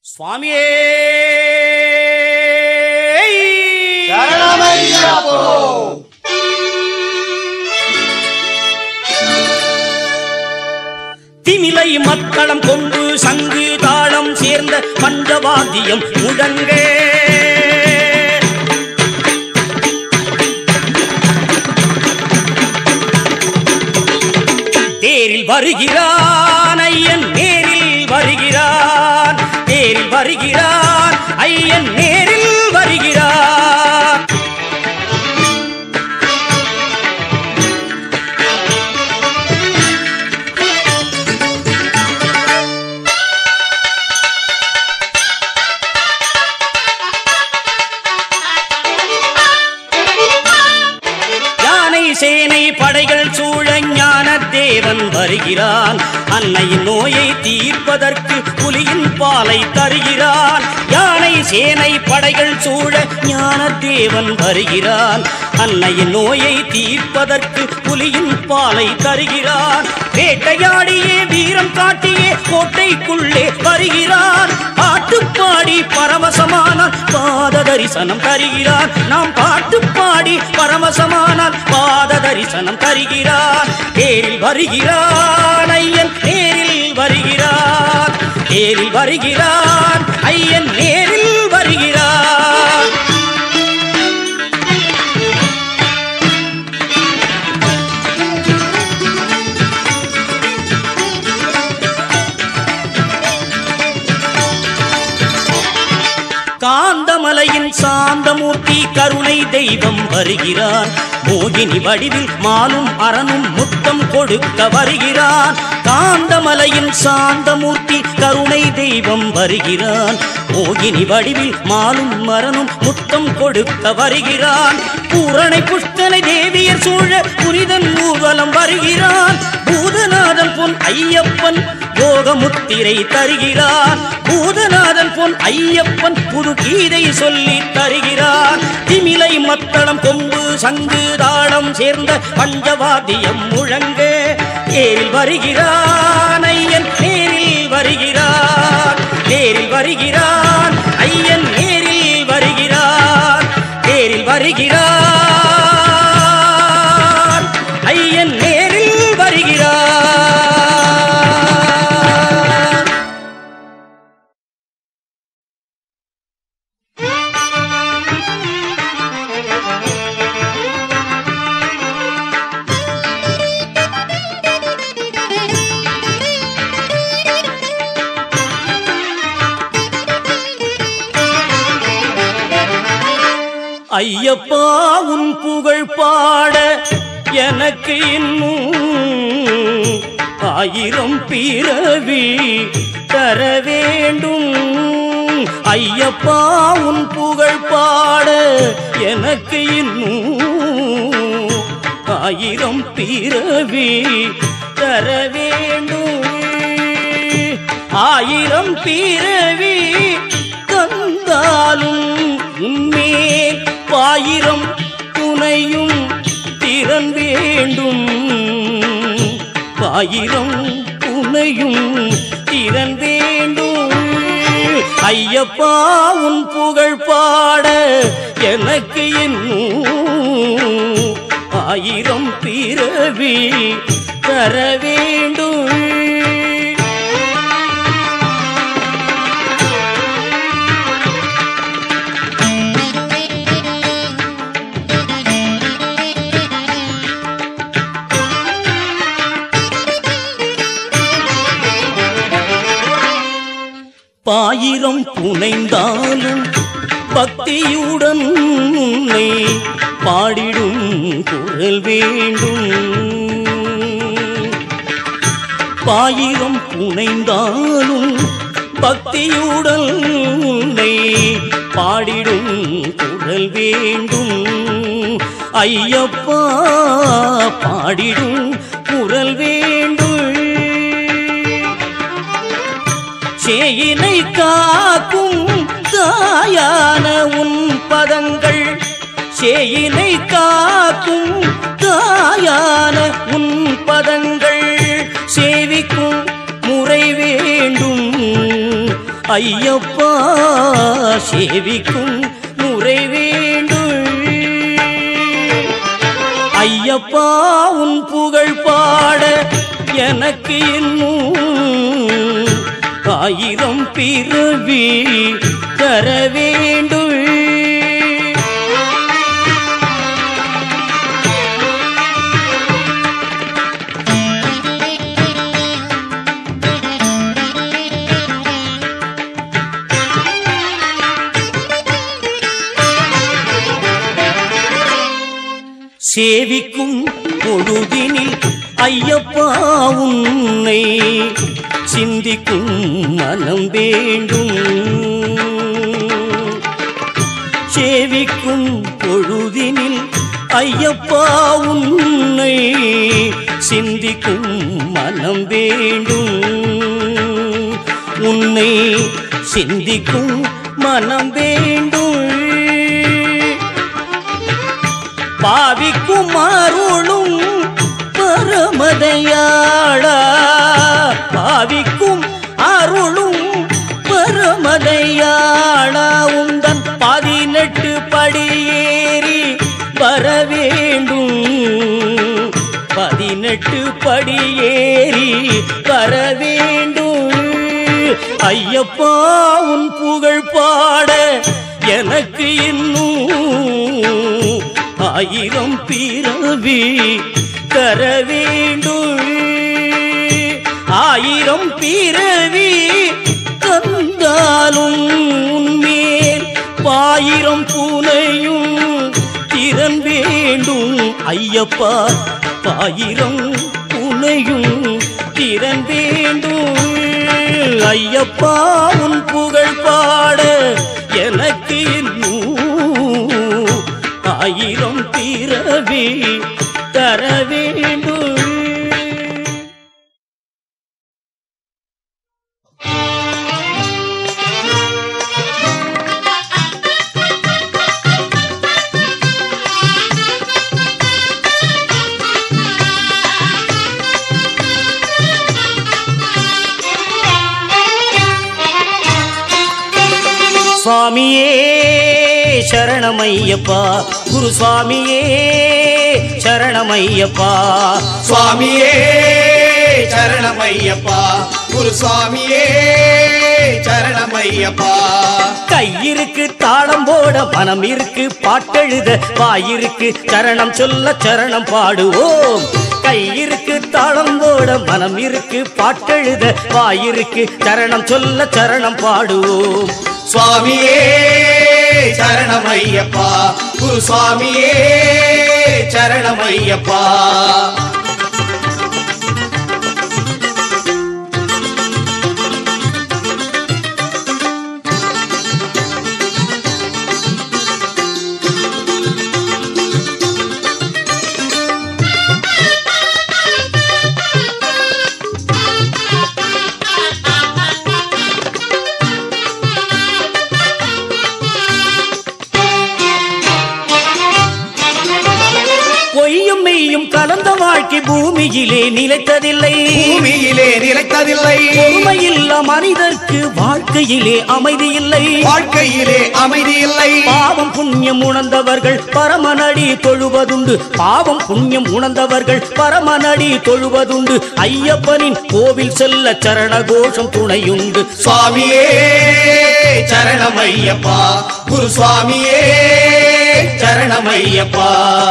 சுவாமியே சரணமையப்போ திமிலை மக்களம் கொண்டு சங்கு தாளம் சேர்ந்த பஞ்சவாத்தியம் முழங்க தேரில் வருகிறான் ஐயன் நேரில் வருகிறான் தேரில் வருகிறான் ஐயன் நேரில் வருகிறான் யானை சேனை படைகள் சூழ ஞான தேவன் வருகிறான் அன்னையின் நோயை தீர்ப்பதற்கு புலியின் பாலை தருகிறான் யானை சேனை படைகள் சூழ ஞான தேவன் வருகிறான் அன்னையின் நோயை தீர்ப்பதற்கு புலியின் பாலை தருகிறான் வேட்டையாடியே வீரம் காட்டியே கோட்டைக்குள்ளே வருகிறான் பாட்டு பாடி பரவசமானால் பாத தரிசனம் தருகிறான் நாம் பாட்டு பாடி பரவசமானால் பாத தரிசனம் தருகிறான் தேரில் வருகிறான் ஐயன் நேரில் வருகிறான் தேரில் வருகிறான் ஐயன் நேரில் வருகிறான் காந்தமலையின் சாந்தமூர்த்தி கருணை தெய்வம் வருகிறான் மோகினி வடிவில் மாலும் அரணும் முத்தம் கொடுக்க வருகிறான் காந்தமலையின் சாந்தமூர்த்தி கருணை தெய்வம் வருகிறான் மோகினி வடிவில் மாலும் மரணும் முத்தம் கொடுக்க வருகிறான் பூரணை புஷ்கனை தேவியர் சூழ புனிதன் ஊர்வலம் வருகிறான் பூதநாதன் பொன் ஐயப்பன் யோகமுத்திரை தருகிறான் பூதநாதன் பொன் ஐயப்பன் புது கீதை சொல்லி தருகிறான் திமிலை மத்தளம் கொம்பு சங்கு தாளம் சேர்ந்த பஞ்சவாத்தியம் முழங்க ஏரில் வருகிறான் ஐயன் நேரில் வருகிறான் நேரில் வருகிறான் ஐயன் நேரில் வருகிறான் நேரில் வருகிறான் ஐயன் நேரில் வருகிறான் ஐயப்பா உன் புகழ் பாட எனக்கு இன்னும் ஆயிரம் பிறவி தர வேண்டும் ஐயப்பா உன் புகழ் பாட எனக்கு இன்னும் ஆயிரம் பிறவி தர வேண்டும் ஆயிரம் பிறவி தந்தாலும் உன்மேல் பாயிரம் துணையும் திறன் வேண்டும் பாயிரம் துணையும் திறன் வேண்டும் ஐயப்பா உன் புகழ் பாட எனக்கு இன்னும் ஆயிரம் பிறவி தர வேண்டும் பாயிரம் புனைந்தாலும் பக்தியுடன் உன்னை பாடிடும் குரல் வேண்டும் பாயிரம் புனைந்தாலும் பக்தியுடன் உன்னை பாடிடும் குரல் வேண்டும் ஐயப்பா பாடிடும் குரல் வேண்டும் சேயினை காக்கும் தாயான உன் பதங்கள் சேயினை காக்கும் தாயான உன் பதங்கள் சேவிக்கும் முறை வேண்டும் ஐயப்பா சேவிக்கும் முறை வேண்டும் ஐயப்பா உன் புகழ் பாட எனக்கு இன்னும் ஆயிரம் பிறவி தர வேண்டும் சேவிக்கும் பொழுதினில் ஐயப்பா உன்னை சிந்திக்கும் மனம் வேண்டும் சேவிக்கும் பொழுதினில் ஐயப்பா உன்னை சிந்திக்கும் மனம் வேண்டும் உன்னை சிந்திக்கும் மனம் வேண்டும் பாவிக்கும் அருளும் பரமதையாளா பாவிக்கும் அருளும் பரமதையாளா உந்தன் பதினெட்டு படியேறி வர வேண்டும் பதினெட்டு படியேறி வர வேண்டும் ஐயப்பா உன் புகழ் பாட எனக்கு இன்னும் ஆயிரம் பிறவி தர வேண்டும் ஆயிரம் பிறவி தந்தாலும் உன்மேல் பாயிரம் பூனையும் திறன் வேண்டும் ஐயப்பா பாயிரம் பூனையும் திறன் வேண்டும் ஐயப்பா உன் புகழ் பாட எனக்கு இன்னும் ஆயிரம் பிறவி தர வேண்டும் சுவாமியே சரணமையப்பா குரு சுவாமியே சரணமையப்பா சுவாமியே சரணமையப்பா குரு சுவாமியே சரணமையப்பா கையிருக்கு தாளம் போட மனம் இருக்கு பாட்டெழுத வாயிருக்கு சரணம் சொல்ல சரணம் பாடுவோம் கையிருக்கு தாளம் போட மனம் இருக்கு பாட்டெழுத வாயிருக்கு சரணம் சொல்ல சரணம் பாடுவோம் சுவாமியே சரணமையப்பா குரு சுவாமியே சரணமையப்பா பொய்யும் மெய்யும் கலந்த வாழ்க்கை பூமியிலே நிலைத்ததில்லை பூமியிலே நிலைத்ததில்லை பொறுமையில்ல மனிதர்க்கு வாழ்க்கையிலே அமைதி இல்லை வாழ்க்கையிலே அமைதி இல்லை பாவம் புண்ணியம் உணர்ந்தவர்கள் பரமனடி தொழுவதுண்டு பாவம் புண்ணியம் உணர்ந்தவர்கள் பரமனடி தொழுவதுண்டு ஐயப்பனின் கோவில் செல்ல சரண கோஷம் துணையுண்டு சுவாமியே சரணமையப்பா குரு சுவாமியே சரணமையப்பா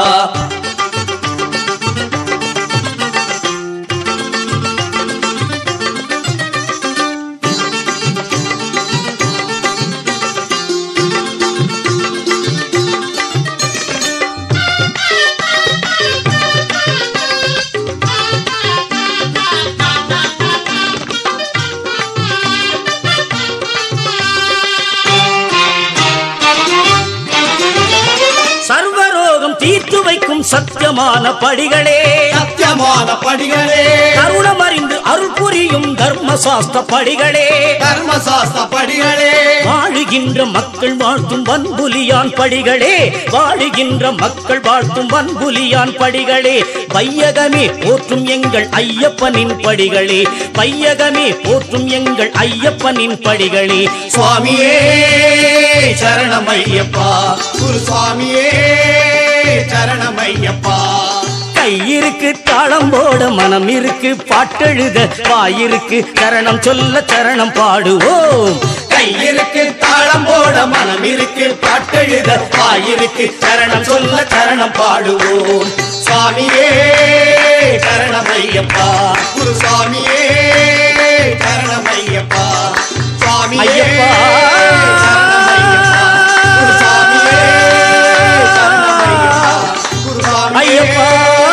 சர்வரோகம் தீர்த்து வைக்கும் சத்தியமான படிகளே சத்தியமான படிகளே கருணம் அறிந்து அருள் புரியும் தர்மசாஸ்திர படிகளே தர்மசாஸ்திர படிகளே வாழுகின்ற வாழுகின்ற மக்கள் வாழ்த்தும் வன்புலியான் படிகளே வாழுகின்ற மக்கள் வாழ்த்தும் வன்புலியான் படிகளே வையகமே போற்றும் எங்கள் ஐயப்பனின் படிகளே வையகமே போற்றும் எங்கள் ஐயப்பனின் படிகளே சுவாமியே சரணம் ஐயப்பா குரு சுவாமியே சரணம் ஐயப்பா கை இருக்கு தாளம் போட மனம் இருக்கு பாட்டெழுத வாயிருக்கு சரணம் சொல்ல சரணம் பாடுவோம் கை இருக்கு தாளம் போட மனம் இருக்கு பாட்டெழுத வாயிருக்கு சரணம் சொல்ல சரணம் பாடுவோம் சுவாமியே சரணம் ஐயப்பா குரு சுவாமியே சரணம் ஐயப்பா சுவாமியே ஐயப்பா. சரணம் ஐயப்பா குரு சுவாமியே சரணம் ஐயப்பா குரு சுவாமியே ஐயப்பா.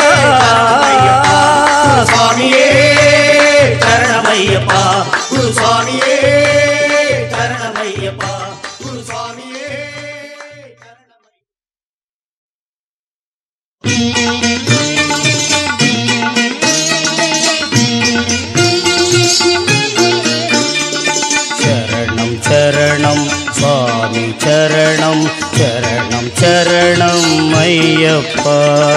சுவாமியே சரணமையப்பா குரு சுவாமியே சரணமையப்பா குரு சுவாமியே சரணம் சரணம் சுவாமி சரணம் சரணம் சரணம் ஐயப்பா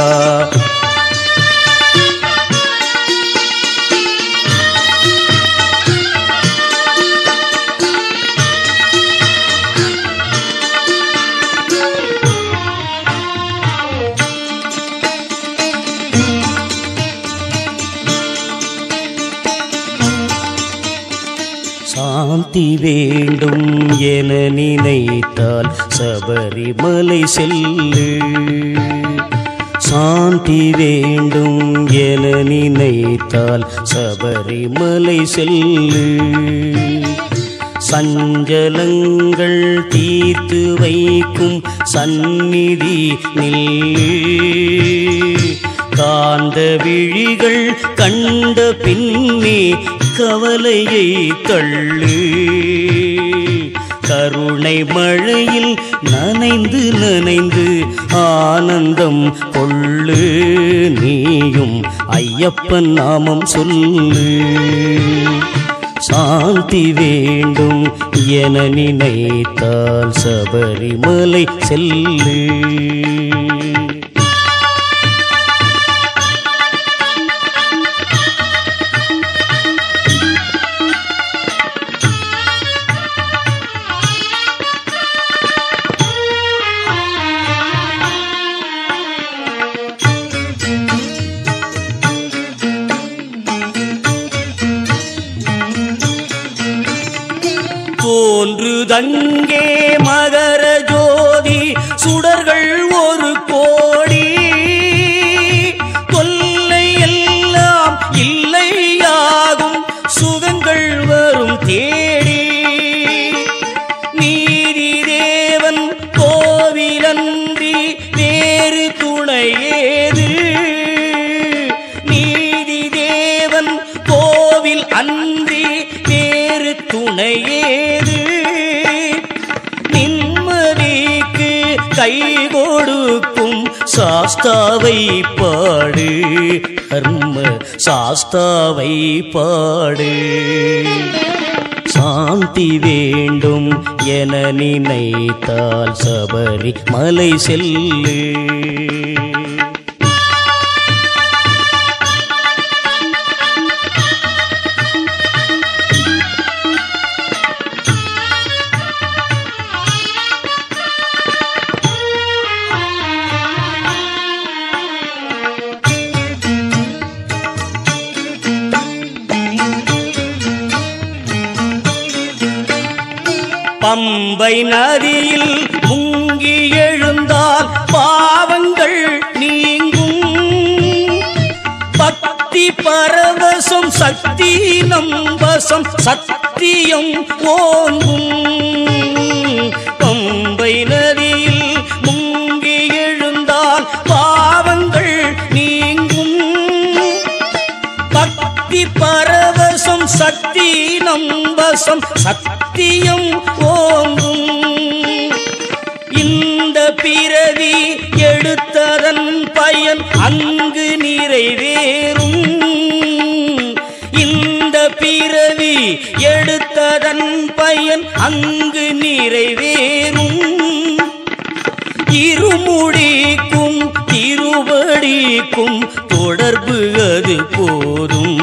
சாந்தி வேண்டும் என நினைத்தால் சபரிமலை செல்லு சாந்தி வேண்டும் என நினைத்தால் சபரிமலை செல்லு சஞ்சலங்கள் தீர்த்து வைக்கும் சந்நிதி நில்லு காந்த விழிகள் கண்ட பின்னே கவலையை தள்ளு கருணை மழையில் நனைந்து நனைந்து ஆனந்தம் கொள்ளு நீயும் ஐயப்பன் நாமம் சொல்லு சாந்தி வேண்டும் என நினைத்தால் சபரிமலை செல்லு தோன்றுதங்கே மகர ஜோதி சுடர்கள் ஒரு கோடி தொல்லை எல்லாம் இல்லையாகும் சுகங்கள் வரும் தேடி நீதி தேவன் கோவிலன்றி வேறு துணையேது நீதி தேவன் கோவில் அன்றி வேறு துணையேது நிம்மதிக்கு கை கொடுக்கும் சாஸ்தாவை பாடு கர்ம சாஸ்தாவை பாடு சாந்தி வேண்டும் என நினைத்தால் சபரி மலை செல்லு பம்பை நதியில் முங்கி எழுந்தால் பாவங்கள் நீங்கும் பக்தி பரவசம் சக்தி நம்பசம் சத்தியம் ஓங்கும் பம்பை நதியில் முங்கி எழுந்தால் பாவங்கள் நீங்கும் பக்தி பரவசம் சக்தி நம்பசம் சத்தியம் ஓங்கும் இந்த பிறவி எடுத்ததன் பயன் அங்கு நிறைவேறும் இந்த பிறவி எடுத்ததன் பயன் அங்கு நிறைவேறும் இருமுடிக்கும் திருவடிக்கும் தொடர்பு அது போதும்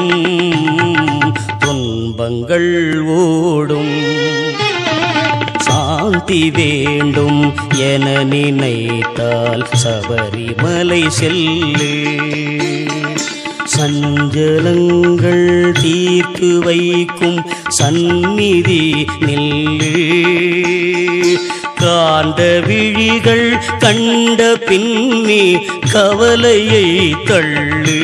துன்பங்கள் ஓடும் சாந்தி வேண்டும் என நினைத்தால் சபரிமலை செல்லு சஞ்சலங்கள் தீர்த்து வைக்கும் சந்நிதி நில்லு காந்த விழிகள் கண்ட பின்னே கவலையை தள்ளு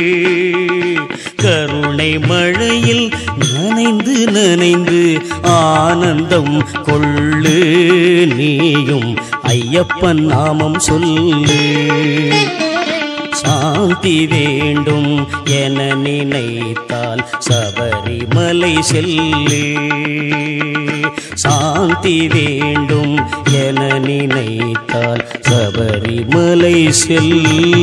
கருணை மழையில் நனைந்து நனைந்து ஆனந்தம் கொள்ளு நீயும் ஐயப்பன் நாமம் சொல்லு சாந்தி வேண்டும் என நினைத்தால் சபரிமலை செல்லு சாந்தி வேண்டும் என நினைத்தால் சபரிமலை செல்லு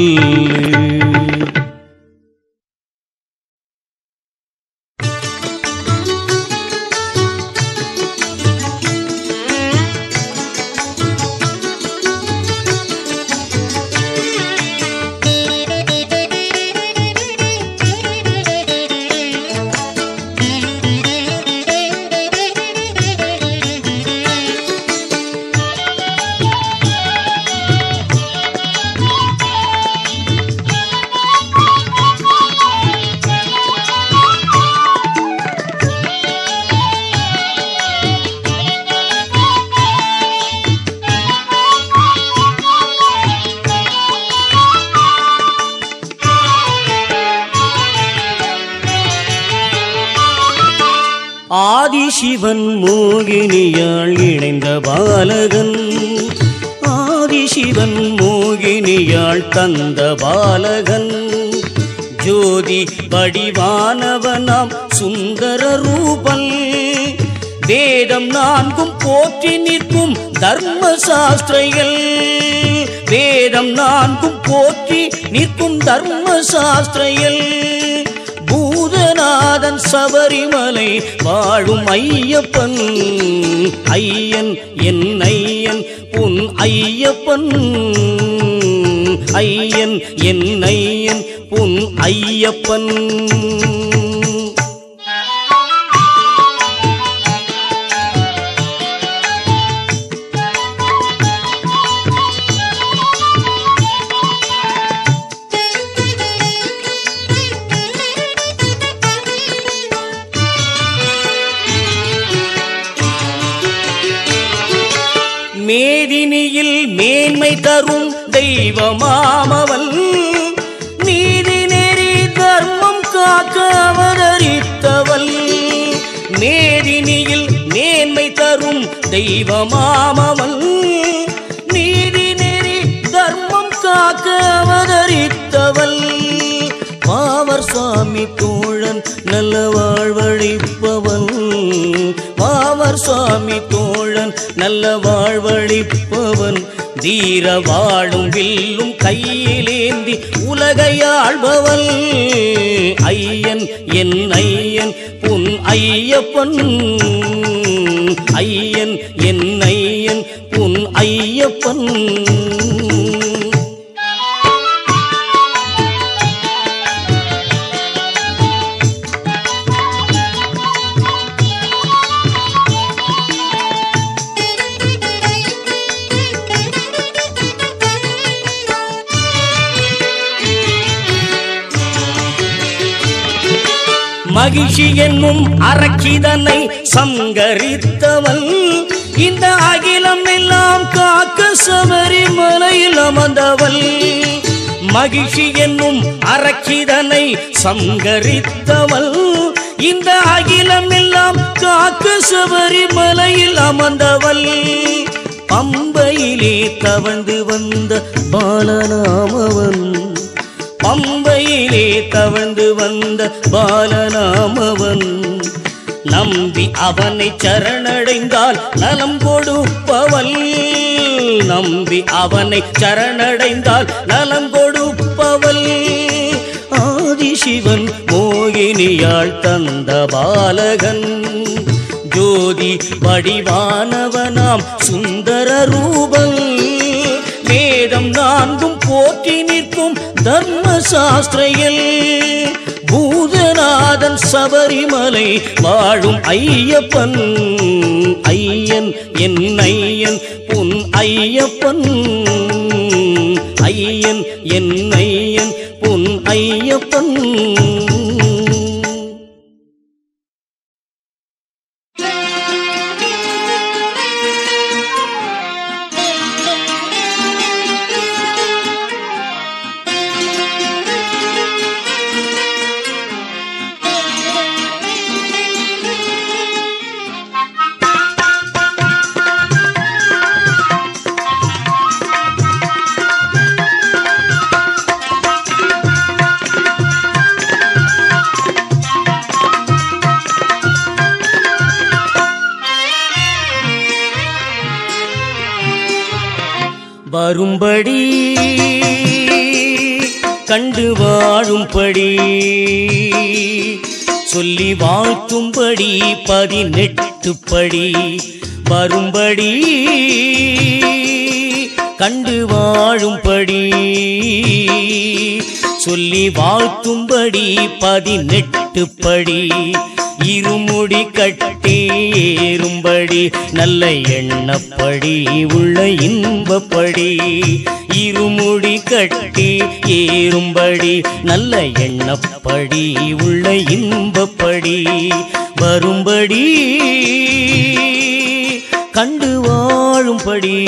ஆதிசிவன் மோகினியாள் இணைந்த பாலகன் ஆதிசிவன் மோகினியாள் தந்த பாலகன் ஜோதி வடிவானவனாம் சுந்தர ரூபன் வேதம் நான்கும் போற்றி நிற்கும் தர்ம சாஸ்திரைகள் வேதம் நான்கும் போற்றி நிற்கும் தர்ம சாஸ்திரைகள் பூதநாதன் சபரிமலை வாழும் ஐயப்பன் ஐயன் என் ஐயன் உன் ஐயப்பன் ஐயன் என் ஐயன் உன் ஐயப்பன் மேதினியில் மேன்மை தரும் தெய்வமாமவன் நீதி நெறி தர்மம் காக்க அவதரித்தவள் மேதினியில் மேன்மை தரும் தெய்வமாமவன் நீதி நெறி தர்மம் காக்க அவதரித்தவள் பாவர் சுவாமி தோழன் நல்ல வாழ்வழிப்பவன் பாவர் சுவாமி தோழன் நல்ல வாழ்வழிப்பவன் தீர வாழும் வில்லும் கையிலேந்தி உலகையாள்பவன் ஐயன் என் ஐயன் உன் ஐயப்பன் ஐயன் என் ஐயன் உன் ஐயப்பன் மகிழ்ச்சி என்னும் அரக்கிதனை சங்கரித்தவன் இந்த அகிலம் எல்லாம் காக்க சபரிமலையில் அமர்ந்தவள் மகிழ்ச்சி என்னும் அரக்கிதனை சங்கரித்தவள் இந்த அகிலம் எல்லாம் காக்க சபரிமலையில் அமர்ந்தவள் பம்பையிலே தவழ்ந்து வந்த பாலநாமவன் பம்பையிலே தவழ்ந்து வந்த பாலநாமவன் நம்பி அவனை சரணடைந்தால் நலம் கொடுப்பவள் நம்பி அவனை சரணடைந்தால் நலம் கொடுப்பவள் ஆதிசிவன் மோகினியாள் தந்த பாலகன் ஜோதி வடிவானவனாம் சுந்தர ரூபன் வேதம் நான்கும் போற்றி நிற்கும் தர்ம சாஸ்திரையில் பூதநாதன் சபரிமலை வாழும் ஐயப்பன் ஐயன் என் ஐயன் உன் ஐயப்பன் ஐயன் என் ஐயன் உன் ஐயப்பன் வரும்படி கண்டு வாழும்படி சொல்லி வாழ்த்தும்படி பதினெட்டு படி வரும்படி கண்டு வாழும்படி சொல்லி வாழ்த்தும்படி பதினெட்டு படி இருமுடி கட்டி ஏறும்படி நல்ல எண்ணப்படி உள்ள இன்பப்படி இருமுடி கட்டி ஏறும்படி நல்ல எண்ணப்படி உள்ள இன்பப்படி வரும்படி கண்டு வாழும்படி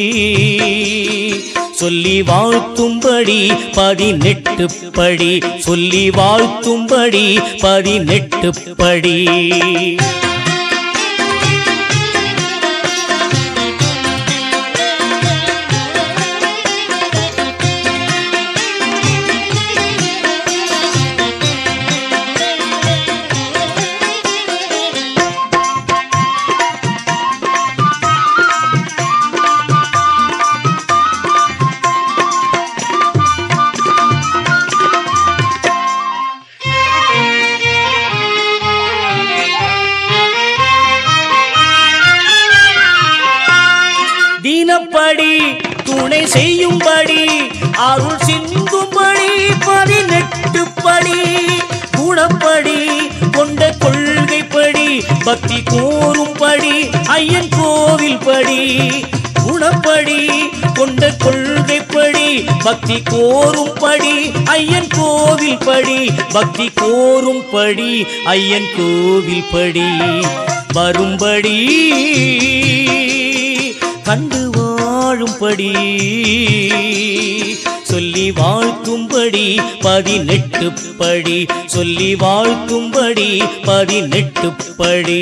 சொல்லி வாழ்த்தும்படி பதினெட்டு படி சொல்லி வாழ்த்தும்படி பதினெட்டு படி தினப்படி துணை செய்யும்படி அருள் சிந்தும்படி பதினெட்டு படி குணப்படி கொண்ட கொள்கைப்படி பக்தி கோரும்படி ஐயன் கோவில் படி குணப்படி கொண்ட கொள்கைப்படி பக்தி கோரும்படி ஐயன் கோவில் படி பக்தி கோரும்படி ஐயன் கோவில் படி வரும்படி கண்டு வாழும்படி சொல்லி வாழ்த்தும்படி பதினெட்டு படி சொல்லி வாழ்த்தும்படி பதினெட்டு படி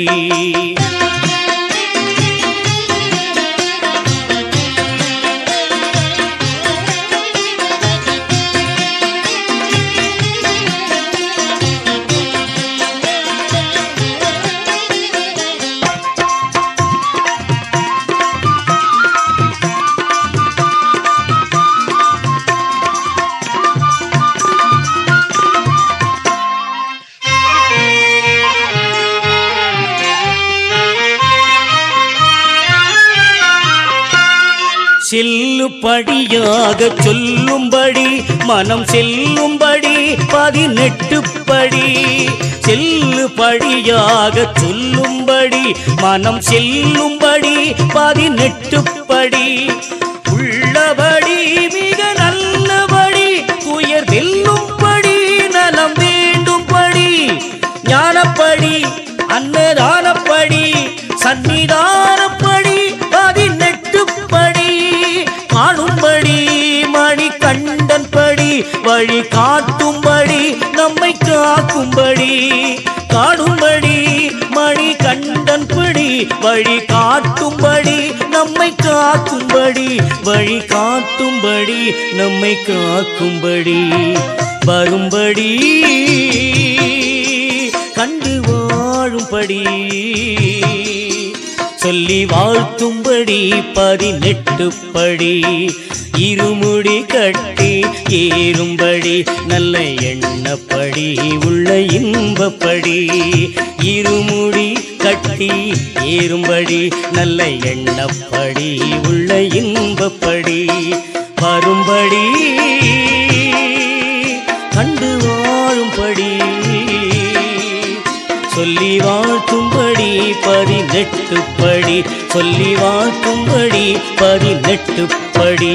செல்லுபடியாக சொல்லும்படி மனம் செல்லும்படி பதினெட்டு படி செல்லுபடியாக சொல்லும்படி மனம் செல்லும்படி பதினெட்டு படி உள்ளபடி மிக நல்லபடி துயர் வெல்லும்படி நலம் வேண்டும்படி ஞானப்படி அன்னதானப்படி சன்னிதானப்படி பதினெட்டு படி காணும்படி மணி கண்டன் படி வழி காட்டும்படி நம்மை காக்கும்படி காணும்படி மணி கண்டன் படி வழி காட்டும்படி நம்மை காக்கும்படி வழி காட்டும்படி நம்மை காக்கும்படி வரும்படி கண்டு வாழும்படி சொல்லி வாழ்த்தும்படி பதினெட்டு படி இருமுடி கட்டி ஏறும்படி நல்ல எண்ணப்படி உள்ள இன்பப்படி இருமுடி கட்டி படி ஏறும்படி நல்ல எண்ணப்படி உள்ள இன்பப்படி வரும்படி கண்டு வாழும்படி சொல்லி வாழ்த்தும்படி பதினெட்டுப்படி சொல்லி வாழ்த்தும்படி பதினெட்டுப்படி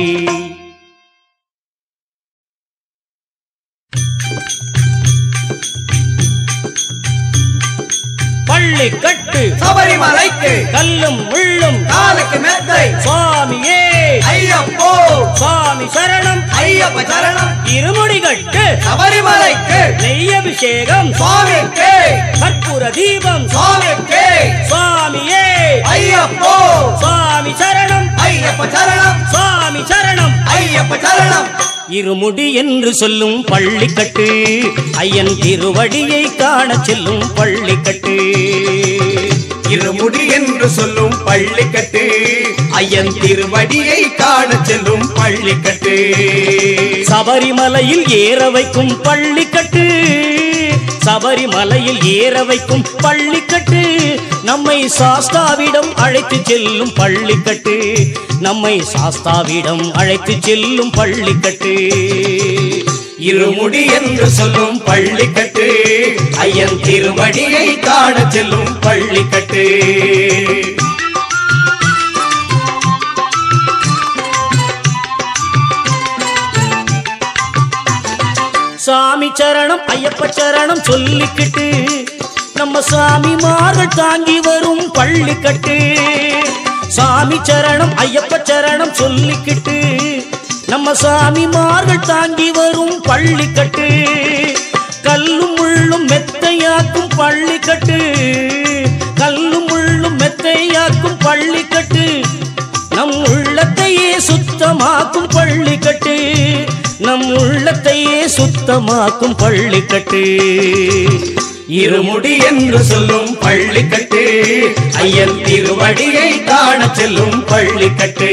பள்ளி கட்டு சபரிமலைக்கு கல்லும் முள்ளும் காலுக்கு மெத்தை சுவாமியே ஐயப்போ சுவாமி சரணம் ஐயப்ப சரணம் இருமுடி கட்டு சபரிமலைக்கு நெய் அபிஷேகம் சுவாமிக்கு கற்பூர தீபம் சுவாமிக்கு சுவாமியே ஐயப்போ சுவாமி சரணம் ஐயப்ப சரணம் சுவாமி சரணம் ஐயப்ப சரணம் இருமுடி என்று சொல்லும் பள்ளிக்கட்டு ஐயன் திருவடியை காண செல்லும் பள்ளிக்கட்டு இருமுடி என்று சொல்லும் பள்ளிக்கட்டு ஐயன் திருவடியை காண செல்லும் பள்ளிக்கட்டு சபரிமலையில் ஏற வைக்கும் பள்ளிக்கட்டு சபரிமலையில் ஏற வைக்கும் பள்ளிக்கட்டு நம்மை சாஸ்தாவிடம் அழைத்து செல்லும் பள்ளிக்கட்டு நம்மை சாஸ்தாவிடம் அழைத்து செல்லும் பள்ளிக்கட்டு இருமுடி என்று சொல்லும் பள்ளிக்கட்டு ஐயன் திருவடியை காண செல்லும் பள்ளிக்கட்டு சாமி சரணம் ஐயப்ப சரணம் சொல்லிக்கிட்டு நம்ம சாமிமார்கள் தாங்கி வரும் பள்ளிக்கட்டு சாமி சரணம் ஐயப்ப சரணம் சொல்லிக்கிட்டு நம்ம சாமிமார்கள் தாங்கி வரும் பள்ளிக்கட்டு கல்லும் முள்ளும் மெத்தையாக்கும் பள்ளிக்கட்டு கல்லும் முள்ளும் மெத்தையாக்கும் பள்ளிக்கட்டு நம் உள்ளத்தையே சுத்தமாக்கும் பள்ளிக்கட்டு நம் உள்ளத்தையே சுத்தமாக்கும் பள்ளிக்கட்டு இருமுடி என்று சொல்லும் பள்ளிக்கட்டு ஐயன் திருவடியை காண செல்லும் பள்ளிக்கட்டு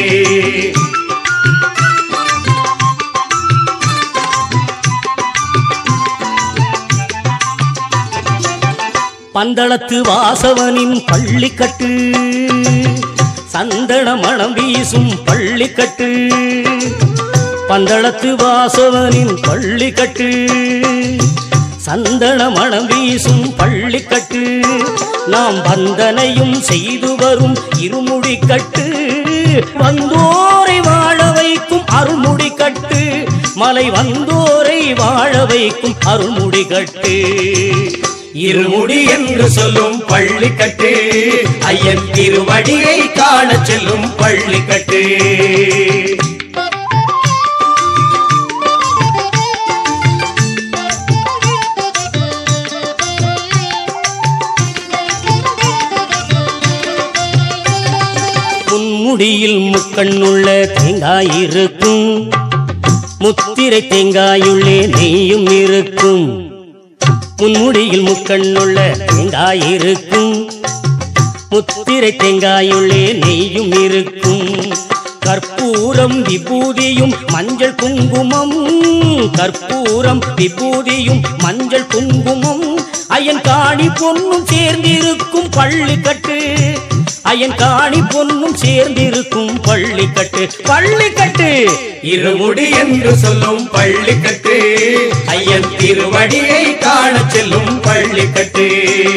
பந்தளத்து வாசவனின் பள்ளிக்கட்டு சந்தன மணம் வீசும் பள்ளிக்கட்டு பந்தளத்து வாசவனின் பள்ளிக்கட்டு சந்தன மணம் வீசும் பள்ளிக்கட்டு நாம் வந்தனையும் செய்து வரும் இருமுடி கட்டு வந்தோரை வாழ வைக்கும் அருள்முடி கட்டு மலை வந்தோரை வாழ வைக்கும் அருள்முடி கட்டு இருமுடி என்று சொல்லும் பள்ளிக்கட்டு ஐயன் திருவடியை காண செல்லும் பள்ளிக்கட்டு முன்முடியில் முக்கண்ணுள்ள தேங்காய் இருக்கும் முத்திரை தேங்காயுள்ளே நெய்யும் இருக்கும் முன்முடியில் முக்கண்ணுள்ள தேங்காய் இருக்கும் முத்திரை தேங்காயுள்ளே நெய்யும் இருக்கும் கற்பூரம் விபூதியும் மஞ்சள் குங்குமம் கற்பூரம் விபூதியும் மஞ்சள் குங்குமம் ஐயன் காணி பொன்னும் சேர்ந்திருக்கும் பள்ளிக்கட்டு ஐயன் காணி பொன்னும் சேர்ந்திருக்கும் பள்ளிக்கட்டு பள்ளிக்கட்டு இருமுடி என்று சொல்லும் பள்ளிக்கட்டு ஐயன் திருவடியை காண செல்லும் பள்ளிக்கட்டு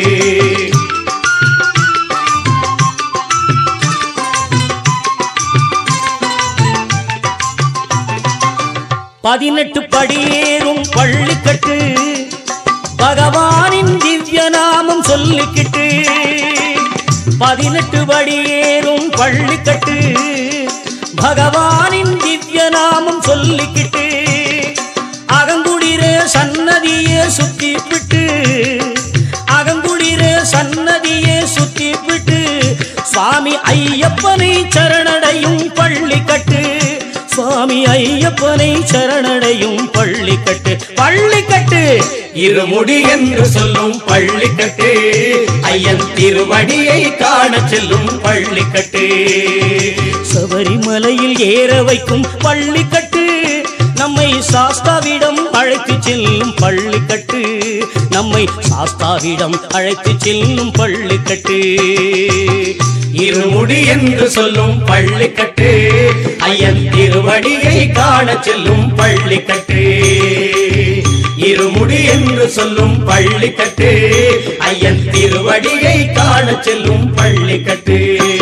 பதினெட்டு படியேறும் பள்ளிக்கட்டு பகவானின் திவ்ய நாமம் சொல்லிக்கிட்டு பதினெட்டு படியேறும் பள்ளிக்கட்டு பகவானின் திவ்ய நாமம் சொல்லிக்கிட்டு அகங்குடிர சன்னதியே சுத்தி விட்டு அகங்குடிர சன்னதியே சுத்தி விட்டு சுவாமி ஐயப்பனை சரணடையும் பள்ளிக்கட்டு சுவாமி ஐயப்பனை சரணடையும் பள்ளிக்கட்டு பள்ளிக்கட்டு இருமுடி என்று சொல்லும் பள்ளிக்கட்டு ஐயன் திருவடியை காண செல்லும் பள்ளிக்கட்டு சபரிமலையில் ஏற வைக்கும் பள்ளிக்கட்டு நம் நம்மை சாஸ்தாவிடம் அழைத்து செல்லும் பள்ளிக்கட்டு நம்மை சாஸ்தாவிடம் அழைத்து செல்லும் பள்ளிக்கட்டு இருமுடி என்று சொல்லும் பள்ளிக்கட்டு ஐயன் திருவடியை காண செல்லும் பள்ளிக்கட்டு இருமுடி என்று சொல்லும் பள்ளிக்கட்டு ஐயன் திருவடியை காண செல்லும் பள்ளிக்கட்டு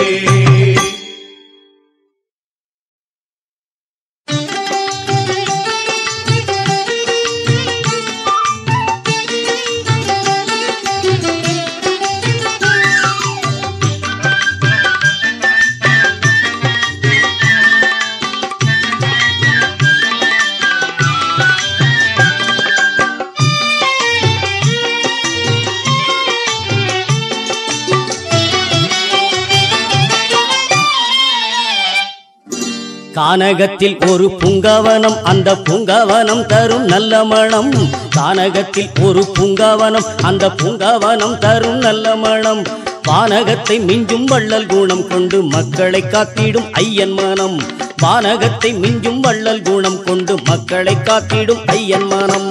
கானகத்தில் ஒரு பூங்காவனம் அந்த பூங்காவனம் தரும் நல்ல மணம் கானகத்தில் ஒரு பூங்காவனம் அந்த பூங்காவனம் தரும் நல்ல மணம் வானகத்தை மிஞ்சும் வள்ளல் குணம் கொண்டு மக்களை காத்திடும் ஐயன் மனம் வானகத்தை மிஞ்சும் வள்ளல் குணம் கொண்டு மக்களை காத்திடும் ஐயன் மனம்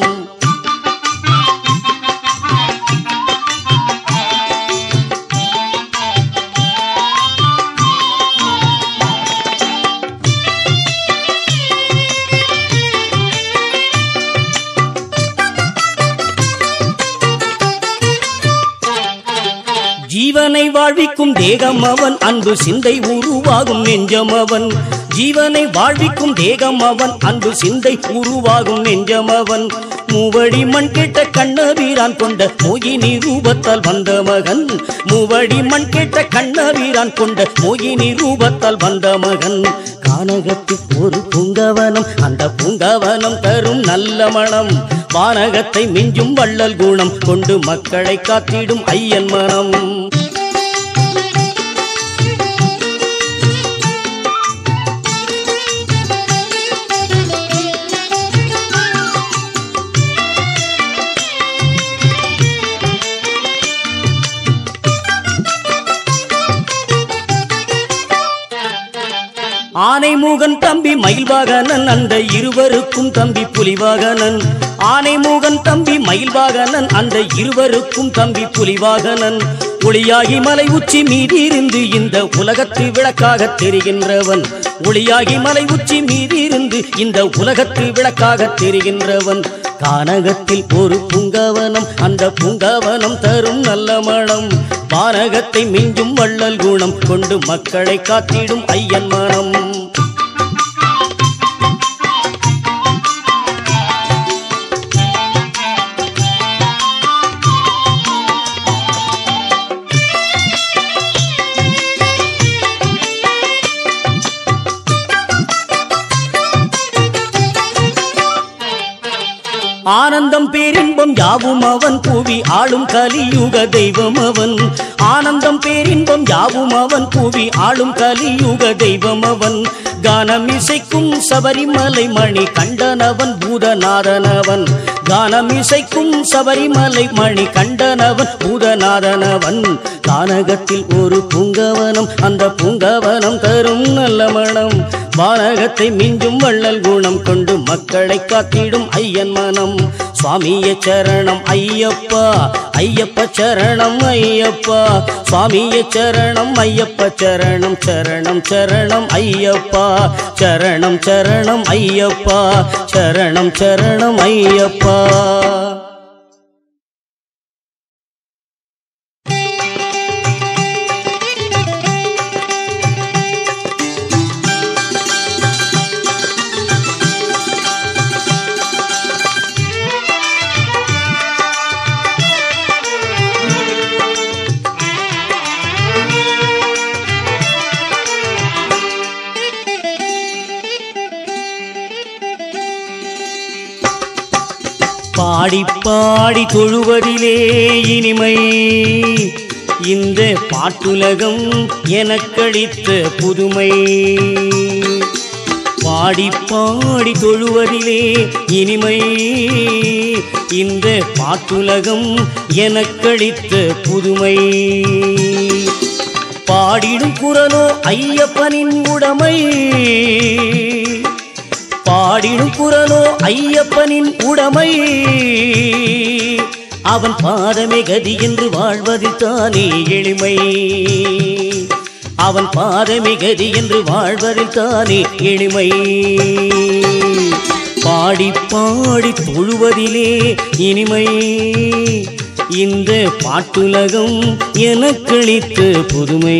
ஜீவனை வாழ்விக்கும் தேகம் அவன் அன்பு சிந்தை உருவாகும் நெஞ்சம் அவன் ஜீவனை வாழ்விக்கும் தேகம் அவன் அன்பு சிந்தை உருவாகும் நெஞ்சம் அவன் மூவடி மண் கேட்ட கண்ணவீரான் கொண்ட மோகினி ரூபத்தால் வந்த மகன் மூவடி மண் கேட்ட கண்ணவீரான் கொண்ட மோகினி ரூபத்தால் வந்த மகன் கானகத்தில் ஒரு பூங்கவனம் அந்த பூங்கவனம் தரும் நல்ல மனம் வானகத்தை மிஞ்சும் வள்ளல் குணம் கொண்டு மக்களை காத்திடும் ஐயன் மனம் ஆனைமுகன் தம்பி மயில்வாகனன் அந்த இருவருக்கும் தம்பி புலிவாகனன் ஆனைமுகன் தம்பி மயில்வாகனன் அந்த இருவருக்கும் தம்பி புலிவாகனன் ஒளியாகி மலை உச்சி மீதிருந்து இந்த உலகத்து விளக்காக தெரிகின்றவன் ஒளியாகி மலை உச்சி மீதிருந்து இந்த உலகத்து விளக்காக தெரிகின்றவன் கானகத்தில் ஒரு பூங்காவனம் அந்த பூங்காவனம் தரும் நல்ல மனம் வானகத்தை மிஞ்சும் வள்ளல் குணம் கொண்டு மக்களை காத்திடும் ஐயன் மனம் ஆனந்தம் பேரின்பம் யாவும் அவன் பூவி ஆளும் கலியுக தெய்வம் அவன் ஆனந்தம் பேரின்பம் யாவும் அவன் பூவி ஆளும் கலியுக தெய்வம் அவன் கானம் இசைக்கும் சபரிமலை மணி கண்டனவன் பூதநாதனவன் கானம் இசைக்கும் சபரிமலை மணி கண்டனவன் பூதநாதனவன் கானகத்தில் ஒரு பூங்கவனம் அந்த பூங்கவனம் தரும் நல்ல மனம் வானகத்தை மிஞ்சும் வள்ளல் குணம் கொண்டு மக்களை காத்திடும் ஐயன் மனம் சுவாமிய சரணம் ஐயப்பா ஐயப்ப சரணம் ஐயப்பா சுவாமிய சரணம் ஐயப்ப சரணம் சரணம் சரணம் ஐயப்பா சரணம் சரணம் ஐயப்பா சரணம் சரணம் ஐயப்பா பாடி பாடி தொழுவதிலே இனிமை இந்த பாட்டுலகம் எனக்களித்த புதுமை பாடி பாடி தொழுவதிலே இனிமை இந்த பாட்டுலகம் எனக்களித்த புதுமை பாடிடும் குரலோ ஐயப்பனின் உடைமை பாடிடும் குரலோ ஐயப்பனின் உடைமை அவன் பாதமே கதி என்று வாழ்வதில் தானே எளிமை அவன் பாதமே கதி என்று வாழ்வதில் தானே எளிமை பாடி பாடி தொழுவதிலே இனிமை இந்த பாட்டுலகம் எனக்களித்த புதுமை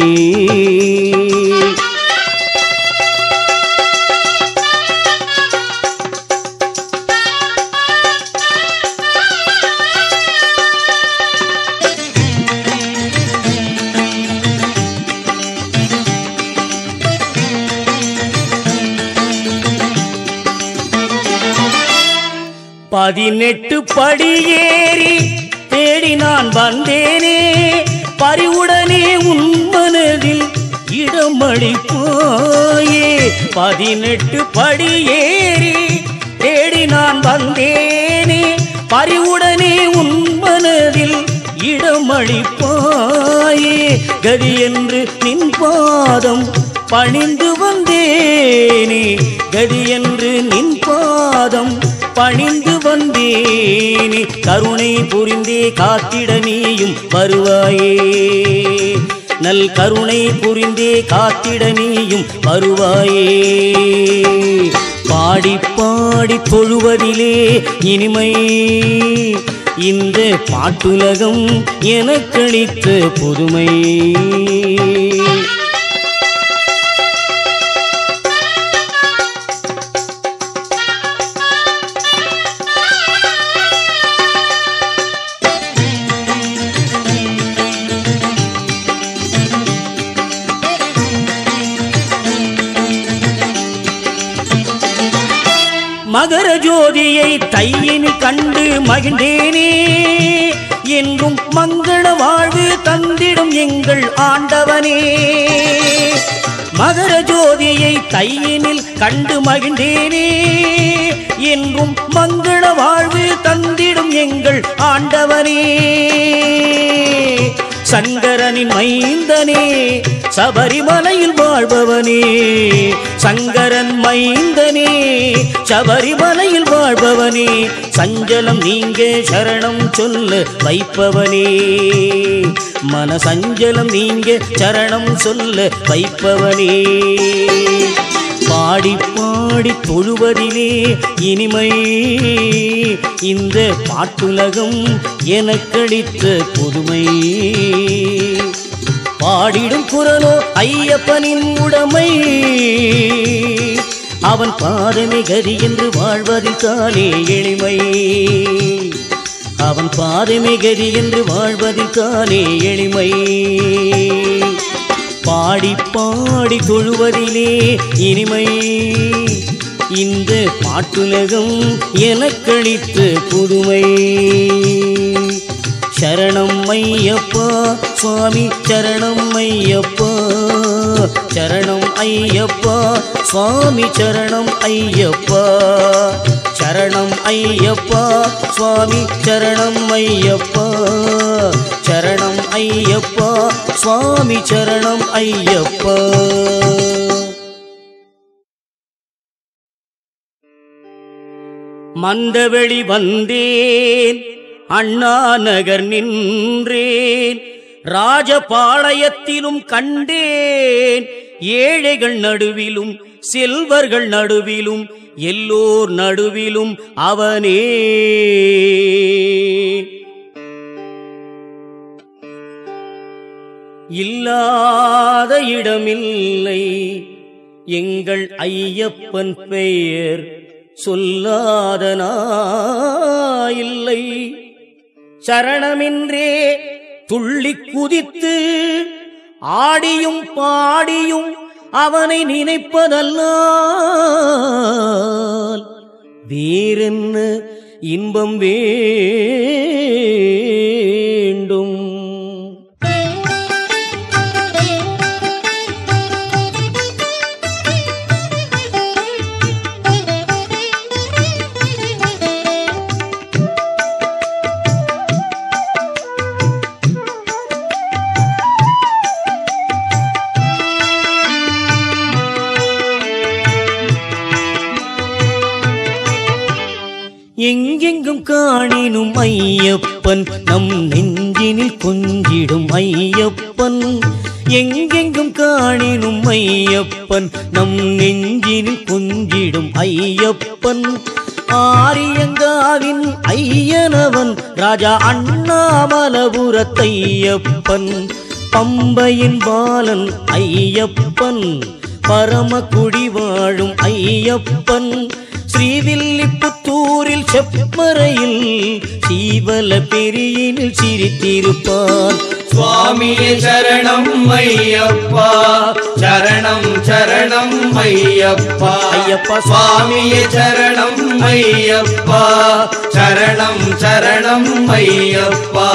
பதினெட்டு படியேறி தேடி நான் வந்தேனே பறிவுடனே உன் மனதில் இடமளிப்பாயே பதினெட்டு படியேறி தேடி நான் வந்தேனே பறிவுடனே உன் மனதில் இடமளிப்பாயே கதி என்று நின் பாதம் பணிந்து வந்தேனே கதி என்று நின் பாதம் பணிந்து வந்தேனே கருணை புரிந்தே காத்திட நீயும் வருவாயே நல் கருணை புரிந்தே காத்திட நீயும் வருவாயே பாடி பாடி தொழுவதிலே இனிமை இந்த பாட்டுலகம் எனக்களித்த புதுமை மகர ஜோதியை தையினில் கண்டு மகிழ்ந்தேனே என்றும் மங்கள வாழ்வு தந்திடும் எங்கள் ஆண்டவனே மகர ஜோதியை தையினில் கண்டு மகிழ்ந்தேனே என்றும் மங்கள வாழ்வு தந்திடும் எங்கள் ஆண்டவனே சங்கரனின் மைந்தனே சபரிமலையில் வாழ்பவனே சங்கரன் மைந்தனே சபரிமலையில் வாழ்பவனே சஞ்சலம் நீங்க சரணம் சொல்ல வைப்பவனே மன சஞ்சலம் நீங்க சரணம் சொல்ல வைப்பவனே பாடி பாடி தொழுவதிலே இனிமை இந்த பாட்டுலகம் எனக்களித்த புதுமை பாடிடும் குரலோ ஐயப்பனின் உடைமை அவன் பாதமே கதி என்று வாழ்வதில் தானே எளிமை அவன் பாதமே கதி என்று வாழ்வதில் தானே எளிமை பாடி பாடி தொழுவதிலே இனிமை இந்த பாட்டுலகம் எனக்களித்த புதுமை சரணம் ஐயப்பா சுவாமி சரணம் ஐயப்பா சரணம் ஐயப்பா சுவாமி சரணம் ஐயப்பா சரணம் ஐயப்பா சுவாமி சரணம் ஐயப்பா சரணம் ஐயப்பா சுவாமி சரணம் ஐயப்பா மந்தவெளி வந்தேன் அண்ணா நகர் நின்றேன் ராஜபாளையத்திலும் கண்டேன் ஏழைகள் நடுவிலும் செல்வர்கள் நடுவிலும் எல்லோர் நடுவிலும் அவனே இல்லாத இடமில்லை எங்கள் ஐயப்பன் பெயர் சொல்லாத இல்லை சரணமின்றே துள்ளி குதித்து ஆடியும் பாடியும் அவனை நினைப்பதல்ல வேறென்ன இன்பம் வேண்டும் காணினும் ஐயப்பன் நம் நெஞ்சினில் கொஞ்சிடும் ஐயப்பன் எங்கெங்கும் காணினும் ஐயப்பன் நம் நெஞ்சினில் கொஞ்சிடும் ஐயப்பன் ஆரியங்காவின் ஐயனவன் ராஜா அண்ணாமலபுரத்தையப்பன் பம்பையின் பாலன் ஐயப்பன் பரமக்குடி வாழும் ஐயப்பன் ஸ்ரீவில்லிபுத்தூரில் செப்பறையில் சீவல பெரியினில் சிரித்திருப்பான் சுவாமியே சரணம் ஐயப்பா சரணம் சரணம் ஐயப்பா ஐயப்பா. சுவாமியே சரணம் ஐயப்பா சரணம் சரணம் ஐயப்பா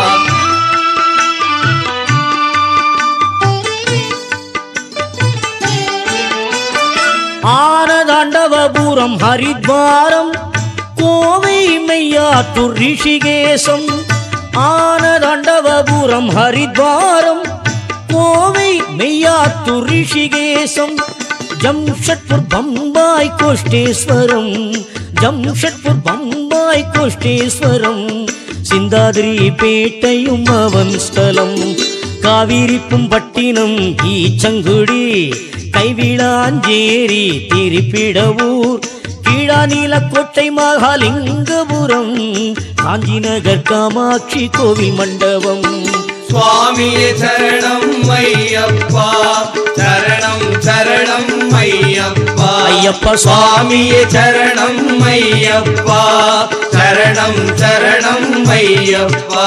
ஆனதாண்டவபுரம் ஹரித்வாரம் கோவை மெய்யாத்தூர் ரிஷிகேசம் ஆனதாண்டவபுரம் ஹரித்வாரம் கோவை மெய்யாத்தூர் ரிஷிகேசம் ஜம்ஷட்பூர் பம்பாய் கோஷ்டேஸ்வரம் ஜம்ஷட்பூர் பம்பாய் கோஷ்டேஸ்வரம் சிந்தாதிரி பேட்டையும் அவன் ஸ்தலம் காவிரிப்பும் பட்டினம் ஈச்சங்குடி கைவிளாஞ்சேரி திருப்பிடவூர் கீழாநீலக்கோட்டை மகாலிங்கபுரம் காஞ்சி நகர் காமாட்சி கோவில் மண்டபம் சுவாமியே சரணம் ஐயப்பா சரணம் சரணம் ஐயப்பா ஐயப்பா சுவாமியே சரணம் ஐயப்பா சரணம் சரணம் ஐயப்பா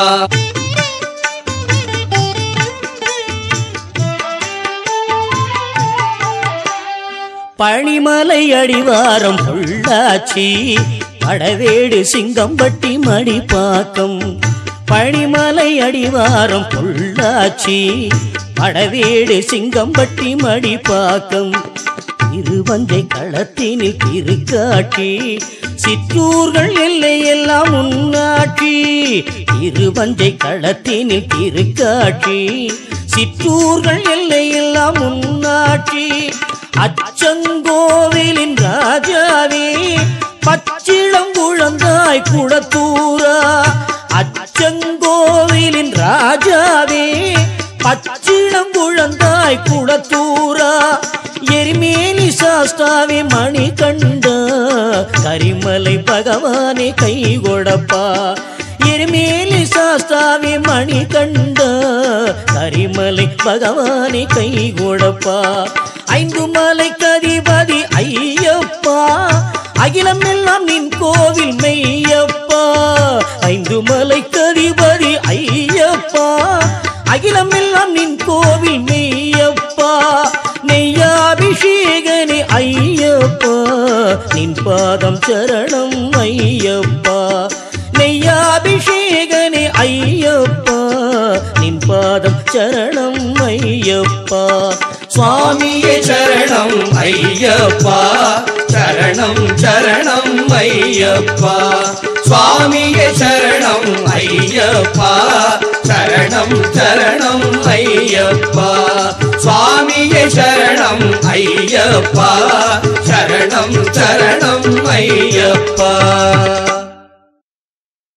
பனிமலை அடிவாரம் பொள்ளாச்சி படவேடு சிங்கம்பட்டி மடிப்பாக்கம் பனிமலை அடிவாரம் பொள்ளாச்சி படவேடு சிங்கம்பட்டி மடிப்பாக்கம் திருவஞ்சை களத்தினில் திருக்காட்சி சிற்றூர்கள் எல்லையெல்லாம் முன்னாட்சி திருவஞ்சை களத்தினில் திருக்காட்சி சிற்றூர்கள் எல்லையெல்லாம் முன்னாட்சி அச்சங்கோவிலின் ராஜாவே பச்சிளம் குழந்தாய் குடத்தூரா அச்சங்கோவிலின் ராஜாவே பச்சிளம் குழந்தாய் குடத்தூரா எரிமேலி சாஸ்தாவே மணி கண்டா கரிமலை பகவானே கை கொடப்பா எரிமேலி சாஸ்தாவே மணி கண்டா கரிமலை பகவானே கை கொடப்பா ஐந்து மலை கதிபதி ஐயப்பா அகிலம் எல்லாம் நின் கோவில் மெய்யப்பா ஐந்து மலை கதிபதி ஐயப்பா அகிலம் எல்லாம் நின் கோவில் மெய்யப்பா நெய்யாபிஷேகனே ஐயப்பா நின் பாதம் சரணம் ஐயப்பா நெய்யாபிஷேகனே ஐயப்பா நின் பாதம் சரணம் ஐயப்பா சுவாமியே சரணம் ஐயப்பா சரணம் சரணம் ஐயப்பா சுவாமியே சரணம் ஐயப்பா சரணம் சரணம் ஐயப்பா சுவாமியே சரணம் ஐயப்பா சரணம் சரணம் ஐயப்பா